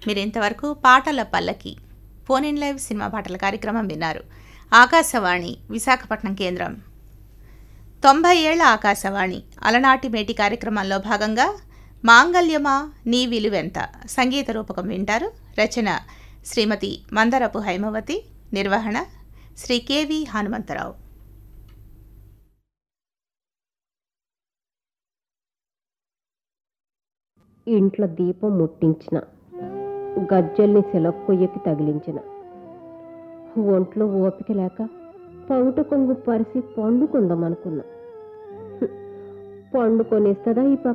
మీరు ఇంతవరకు పాటల పల్లకి ఫోన్ ఇన్ లైవ్ సినిమా పాటల కార్యక్రమం విన్నారు ఆకాశవాణి విశాఖపట్నం కేంద్రం తొంభై ఏళ్ల ఆకాశవాణి అలనాటి మేటి కార్యక్రమంలో భాగంగా మాంగళ్యమా నీ విలువెంత సంగీత రూపకం వింటారు రచన శ్రీమతి మందరపు హైమవతి నిర్వహణ శ్రీ కెవి హనుమంతరావు ఇంట్లో దీపం ముట్టించిన గజ్జల్ని సెలక్కొయ్యకి తగిలించిన ఒంట్లో ఓపిక లేక పౌట కొంగు పరిసి పండుకుందాం అనుకున్నా హ్మ్. పండుకొనిస్తుందా ఈ పక్క